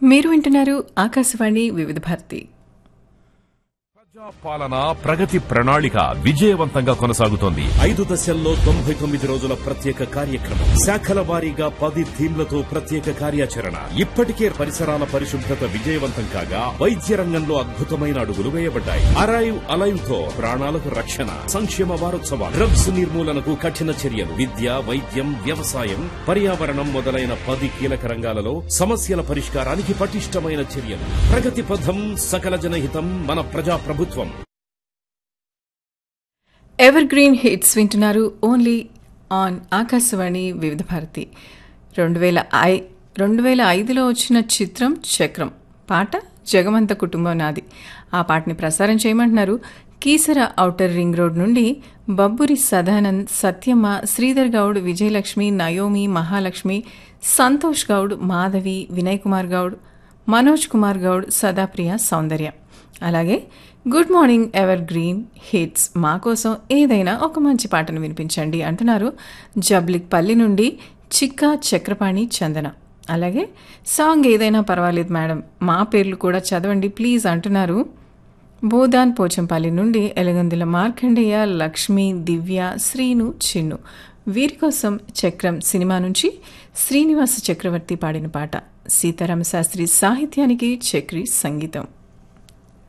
మీరు వింటున్నారు ఆకాశవాణి వివిధ భారతి పాలన ప్రగతి ప్రణాళిక విజయవంతంగా కొనసాగుతోంది ఐదు దశల్లో తొంభై తొమ్మిది రోజుల ప్రత్యేక కార్యక్రమం శాఖల వారీగా పది థీమ్లతో ప్రత్యేక కార్యాచరణ ఇప్పటికే పరిసరాల పరిశుభ్రత విజయవంతం కాగా వైద్య రంగంలో అద్భుతమైన అడుగులు వేయబడ్డాయి అరైవ్ అలైవ్ తో ప్రాణాలకు రక్షణ సంక్షేమ వారోత్సవాలు డ్రగ్స్ నిర్మూలనకు కఠిన చర్యలు విద్య వైద్యం వ్యవసాయం పర్యావరణం మొదలైన పది కీలక రంగాలలో సమస్యల పరిష్కారానికి పటిష్టమైన చర్యలు ప్రగతి పథం సకల జనహితం మన ప్రజా ప్రభుత్వం ఎవర్ గ్రీన్ హిట్స్ వింటున్నారు ఓన్లీ ఆన్ ఆకాశవాణి వివిధ భారతి రెండు వేల ఐ రెండు వేల ఐదులో వచ్చిన చిత్రం చక్రం పాట జగమంత కుటుంబం నాది ఆ పాటని ప్రసారం చేయమంటున్నారు కీసర ఔటర్ రింగ్ రోడ్ నుండి బబ్బురి సదానంద్ సత్యమ్మ శ్రీధర్ గౌడ్ విజయలక్ష్మి నయోమి మహాలక్ష్మి సంతోష్ గౌడ్ మాధవి వినయ్ కుమార్ గౌడ్ మనోజ్ కుమార్ గౌడ్ సదాప్రియ సౌందర్య అలాగే good morning evergreen hits మా కోసం ఏదైనా ఒక మంచి పాటను వినిపించండి అంటున్నారు జబ్లిక్ పల్లి నుండి చిక్కా చక్రపాణి చందన అలాగే సాంగ్ ఏదైనా పర్వాలేదు మేడం మా పేర్లు కూడా చదవండి ప్లీజ్ అంటున్నారు బోధాన్ పోచంపల్లి నుండి ఎలగందుల మార్కండేయ లక్ష్మి దివ్య శ్రీను చిన్ను వీరి కోసం చక్రం సినిమా నుంచి శ్రీనివాస చక్రవర్తి పాడిన పాట సీతారామ శాస్త్రి సాహిత్యానికి చక్రి సంగీతం